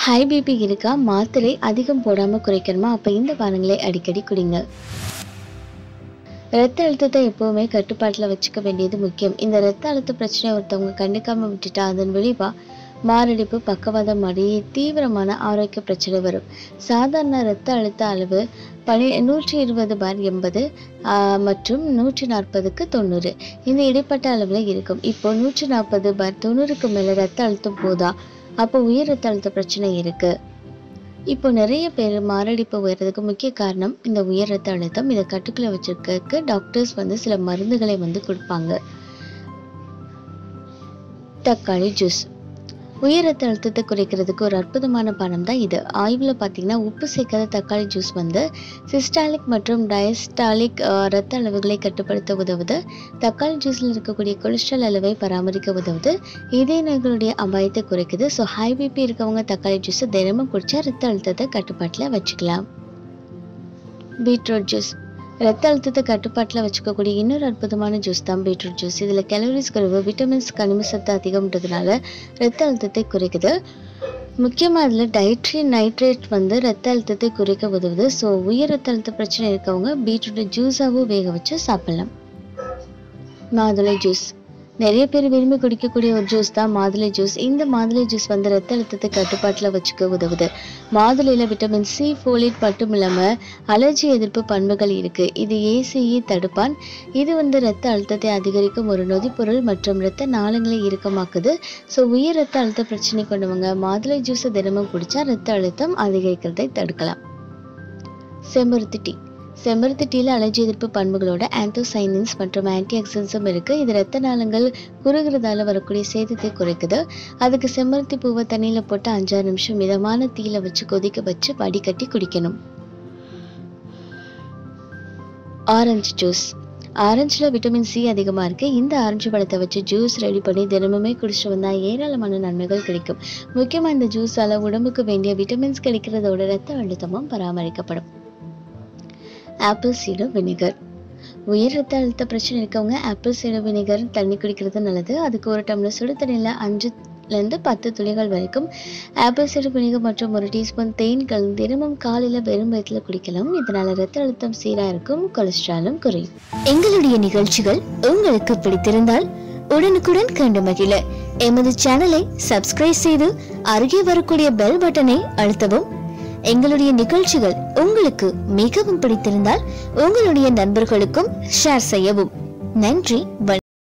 high BP இருக்கா மாத்திரை அதிகம் போடாமல் குறைக்கணுமா அப்போ இந்த பானங்களை அடிக்கடி குடிங்க ரத்த அழுத்தத்தை எப்போவுமே கட்டுப்பாட்டில் வச்சுக்க வேண்டியது முக்கியம் இந்த ரத்த அழுத்த பிரச்சனையை ஒருத்தவங்க கண்டுக்காம விட்டுட்டா அதன் விளைவா மாரடைப்பு பக்கவாதம் மாதிரி தீவிரமான ஆரோக்கிய பிரச்சனை வரும் சாதாரண ரத்த அழுத்த அளவு பனி நூற்றி இருபது பார் எண்பது மற்றும் நூற்றி நாற்பதுக்கு தொண்ணூறு இந்த இடைப்பட்ட அளவில் இருக்கும் இப்போ நூற்றி நாற்பது பார் தொண்ணூறுக்கு மேலே ரத்த அழுத்தம் போதா அப்போ உயர் ரத்த அழுத்த பிரச்சனை இருக்கு இப்போ நிறைய பேர் மாரடைப்பு உயர்றதுக்கு முக்கிய காரணம் இந்த உயர் ரத்த அழுத்தம் இதை கட்டுக்குள்ள வச்சிருக்க டாக்டர்ஸ் வந்து சில மருந்துகளை வந்து கொடுப்பாங்க தக்காளி ஜூஸ் உயர் ரத்த அழுத்தத்தை குறைக்கிறதுக்கு ஒரு அற்புதமான பானம் தான் இது ஆய்வில் பார்த்தீங்கன்னா உப்பு சேர்க்காத தக்காளி ஜூஸ் வந்து சிஸ்டாலிக் மற்றும் டயஸ்டாலிக் ரத்த அளவுகளை கட்டுப்படுத்த உதவுது தக்காளி ஜூஸில் இருக்கக்கூடிய கொலஸ்ட்ரால் அளவை பராமரிக்க உதவுது இதய நோய்களுடைய அபாயத்தை குறைக்குது ஸோ ஹை பிபி இருக்கவங்க தக்காளி ஜூஸை தினமும் குடிச்சா ரத்த அழுத்தத்தை கட்டுப்பாட்டில் வச்சுக்கலாம் பீட்ரூட் ஜூஸ் ரத்த அழுத்தத்தை கட்டுப்பாட்டில் வச்சுக்கக்கூடிய இன்னொரு அற்புதமான ஜூஸ் தான் பீட்ரூட் ஜூஸ் இதில் கேலரிஸ் குறைவு விட்டமின்ஸ் கனிம சத்து அதிகம்ன்றதுனால ரத்த அழுத்தத்தை குறைக்குது முக்கியமாக அதில் டயட்ரி நைட்ரேட் வந்து ரத்த அழுத்தத்தை குறைக்க உதவுது ஸோ உயர் ரத்த அழுத்த பிரச்சனை இருக்கவங்க பீட்ரூட்டை ஜூஸாகவும் வேக வச்சு சாப்பிடலாம் மாதுளை ஜூஸ் நிறைய பேர் விரும்பி குடிக்கக்கூடிய ஒரு ஜூஸ் தான் மாதுளை ஜூஸ் இந்த மாதுளை ஜூஸ் வந்து ரத்த அழுத்தத்தை கட்டுப்பாட்டில் வச்சுக்க உதவுது மாதுளையில் விட்டமின் சி ஃபோலேட் மட்டும் இல்லாமல் அலர்ஜி எதிர்ப்பு பண்புகள் இருக்குது இது ஏசிஇ தடுப்பான் இது வந்து ரத்த அழுத்தத்தை அதிகரிக்கும் ஒரு நொதிப்பொருள் மற்றும் ரத்த நாளங்களை இறுக்கமாக்குது ஸோ உயர் ரத்த அழுத்த பிரச்சனை கொண்டவங்க மாதுளை ஜூஸை தினமும் குடிச்சா ரத்த அழுத்தம் அதிகரிக்கிறதை தடுக்கலாம் செம்பருத்தி டீ செம்பருத்தி டீல அலர்ஜி எதிர்ப்பு பண்புகளோட ஆன்டோசைனின்ஸ் மற்றும் ஆன்டி ஆக்சிடன்ஸும் இருக்கு இது ரத்த நாளங்கள் குறுகிறதால வரக்கூடிய சேதத்தை குறைக்குது அதுக்கு செம்பருத்தி பூவை தண்ணியில போட்டு அஞ்சாறு நிமிஷம் மிதமான தீயில வச்சு கொதிக்க வச்சு வடிகட்டி குடிக்கணும் ஆரஞ்சு ஜூஸ் ஆரஞ்சில் விட்டமின் சி அதிகமாக இருக்குது இந்த ஆரஞ்சு பழத்தை வச்சு ஜூஸ் ரெடி பண்ணி தினமுமே குடிச்சிட்டு வந்தால் ஏராளமான நன்மைகள் கிடைக்கும் முக்கியமாக இந்த ஜூஸால் உடம்புக்கு வேண்டிய விட்டமின்ஸ் கிடைக்கிறதோட ரத்த அழுத்தமும் பராமரிக்கப்படும் ஆப்பிள் சீடர் வினிகர் உயர் ரத்த அழுத்த பிரச்சனை இருக்கவங்க ஆப்பிள் சீடர் வினிகர் தண்ணி குடிக்கிறது நல்லது அதுக்கு ஒரு டம்ளர் சுடு தண்ணியில் அஞ்சுலேருந்து பத்து துளிகள் வரைக்கும் ஆப்பிள் சீடர் வினிகர் மற்றும் ஒரு டீஸ்பூன் தேன் கலந்து தினமும் காலையில் வெறும் வயிற்றில் குடிக்கலாம் இதனால ரத்த அழுத்தம் சீராக இருக்கும் கொலஸ்ட்ராலும் குறையும் எங்களுடைய நிகழ்ச்சிகள் உங்களுக்கு பிடித்திருந்தால் உடனுக்குடன் கண்டு மகிழ எமது சேனலை சப்ஸ்கிரைப் செய்து அருகே வரக்கூடிய பெல் பட்டனை அழுத்தவும் எங்களுடைய நிகழ்ச்சிகள் உங்களுக்கு மிகவும் பிடித்திருந்தால் உங்களுடைய நண்பர்களுக்கும் ஷேர் செய்யவும் நன்றி வணக்கம்